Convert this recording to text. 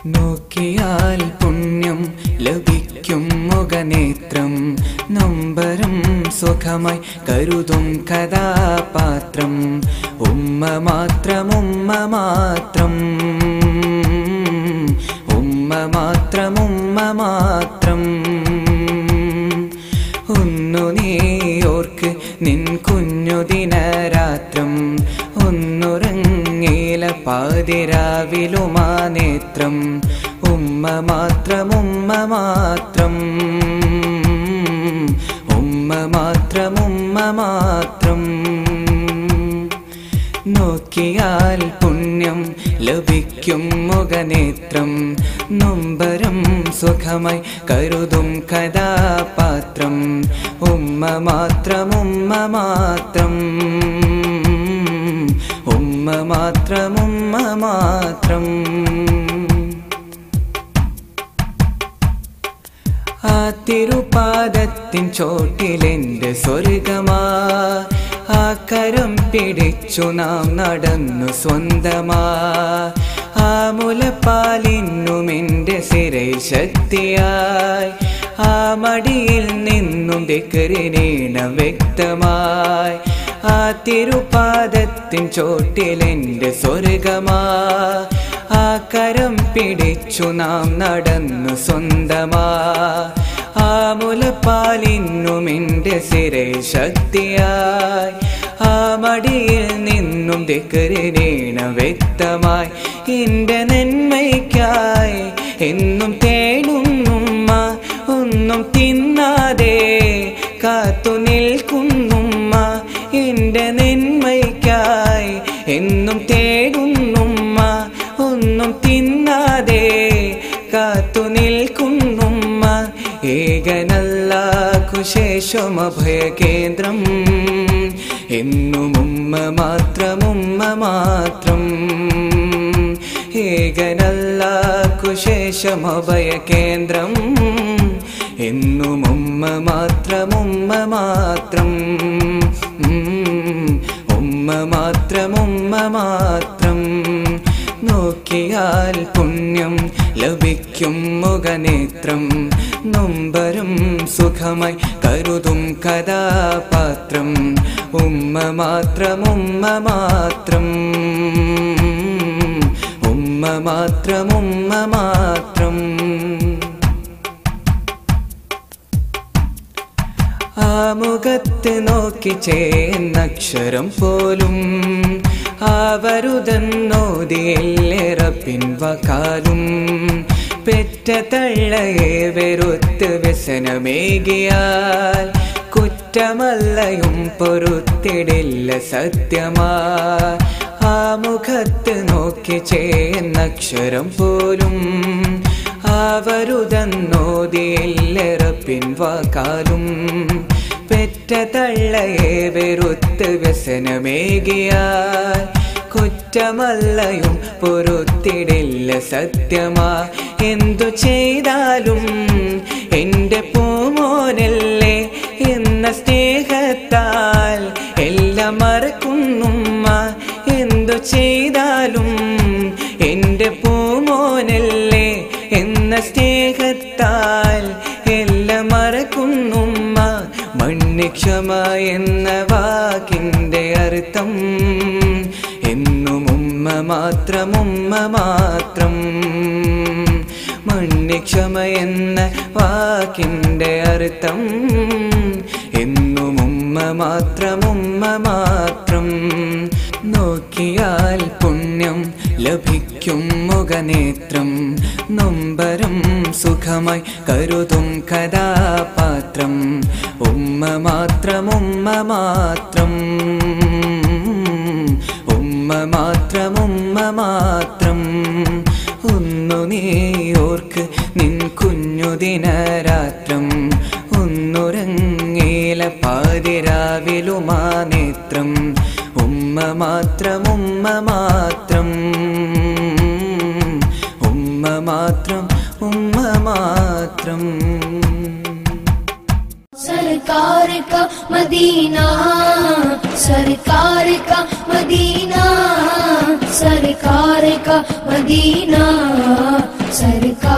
നോക്കിയാൽ പുണ്യം ലഭിക്കും മുഖനേത്രം നൊമ്പരം സുഖമായി കരുതും കഥാപാത്രം ഉമ്മ മാത്രം ഉമ്മ മാത്രം ഉമ്മ മാത്രം ഉമ്മ മാത്രം ഒന്നു നീയോർക്ക് നിൻ കുഞ്ഞു ദിനരാത്രം ഒന്നുറങ്ങീല പാതിരാവിലുമാ നേത്രം ഉമ്മ മാത്രം ഉമ്മ മാത്രം ഉമ്മ മാത്രം ഉമ്മ മാത്രം നോക്കിയാൽ പുണ്യം ലഭിക്കും മുഖനേത്രം നൊമ്പരം സുഖമായി കരുതും കഥാപാത്രം ഉമ്മ മാത്രം ഉമ്മ മാത്രം ഉമ്മ മാത്രം ഉമ്മ മാത്രം ആ തിരുപാദത്തിൻ ചോട്ടിലെന്റെ സ്വർഗമാ ആ കരം പിടിച്ചു നാം നടന്നു സ്വന്തമാ ആ മുലപ്പാലിന്നും എൻ്റെ സിരയിൽ ശക്തിയായി ആ മടിയിൽ നിന്നും ദിക്കറിനീണം വ്യക്തമായി ആ തിരുപാദത്തിൻ ചോട്ടിലെന്റെ സ്വർഗമാ ആ കരം പിടിച്ചു നാം നടന്നു സ്വന്തമാ ആ മുലപ്പാലിന്നും എൻ്റെ സിരെ ശക്തിയായി ആ മടിയിൽ നിന്നും ദിക്കറിനീണ വ്യക്തമായി എൻ്റെ നന്മയ്ക്കായി എന്നും തേടുന്നുമ്മ ഒന്നും തിന്നാതെ കാത്തു നിൽക്കുന്നുമ്മ എൻ്റെ നന്മയ്ക്കായി എന്നും തേടുന്നുമ്മ ഒന്നും തിന്നാതെ കാത്തു നിൽക്കുന്നുമ്മ ഏകനല്ലാക്കു ശേഷം അഭയകേന്ദ്രം എന്നും ഉമ്മ മാത്രം ഉമ്മ മാത്രം ഏകനല്ലാക്കു ശേഷം അഭയകേന്ദ്രം എന്നും ഉമ്മ മാത്രം ഉമ്മ മാത്രം ഉം, ഉമ്മ മാത്രം ഉമ്മ മാത്രം നോക്കിയാൽ പുണ്യം ലഭിക്കും മുഖനേത്രം നൊമ്പരം സുഖമായി കരുതും കഥാപാത്രം ഉമ്മ മാത്രം ഉമ്മ മാത്രം ഉമ്മ മാത്രം ഉമ്മ മാത്രം ആ മുഖത്ത് നോക്കി ചേന്നക്ഷരം പോലും ആവരുതെന്നോതിയില്ലേറെ പിൻവക്കാലും പെറ്റ തള്ളയെ വെറുത്ത് വ്യസനമേകിയാൽ കുറ്റമല്ലയും പൊറുത്തിടില്ല സത്യമാ ആ മുഖത്ത് നോക്കി ചേന്നക്ഷരം പോലും ആവരുതെന്നോതിയില്ലേറെ പിൻവാക്കാലും പെറ്റ തള്ളയെ വെറുത്ത് വ്യസനമേകിയാൽ കുറ്റമല്ലയും പൊറുത്തിടില്ല സത്യമാ എന്തു ചെയ്താലും എൻ്റെ പൂമോനല്ലേ എന്ന സ്നേഹത്താൽ എല്ലാം മറക്കുന്നുമ്മ എന്തു ചെയ്താലും എൻ്റെ പൂമോനല്ലേ എന്ന സ്നേഹത്താൽ എല്ലാം മറക്കുന്നുമ്മ മണ്ണിക്ഷമ എന്ന വാക്കിൻ്റെ അർത്ഥം എന്നും ഉമ്മ മാത്രം ഉമ്മ മാത്രം മണ്ണിക്ഷമ എന്ന വാക്കിൻ്റെ അർത്ഥം എന്നും ഉമ്മ മാത്രം ഉമ്മ മാത്രം നോക്കിയാൽ പുണ്യം ലഭിക്കും മുഖനേത്രം നൊമ്പരം സുഖമായി കരുതും കഥാപാത്രം ഉമ്മ മാത്രം ഉമ്മ മാത്രം ഉമ്മ മാത്രം ഉമ്മ മാത്രം ഒന്നു നീയോർക്ക് നിൻ കുഞ്ഞു ദിനരാത്രം ഒന്നുറങ്ങീല പാതിരാവിലുമാ നേത്രം ഉമ്മ മാത്രം ഉമ്മ മാത്രം ഉമ്മ മാത്രം ഉമ്മ മാത്രം सरकार का मदीना सरकार का मदीना सरकार का मदीना सरकार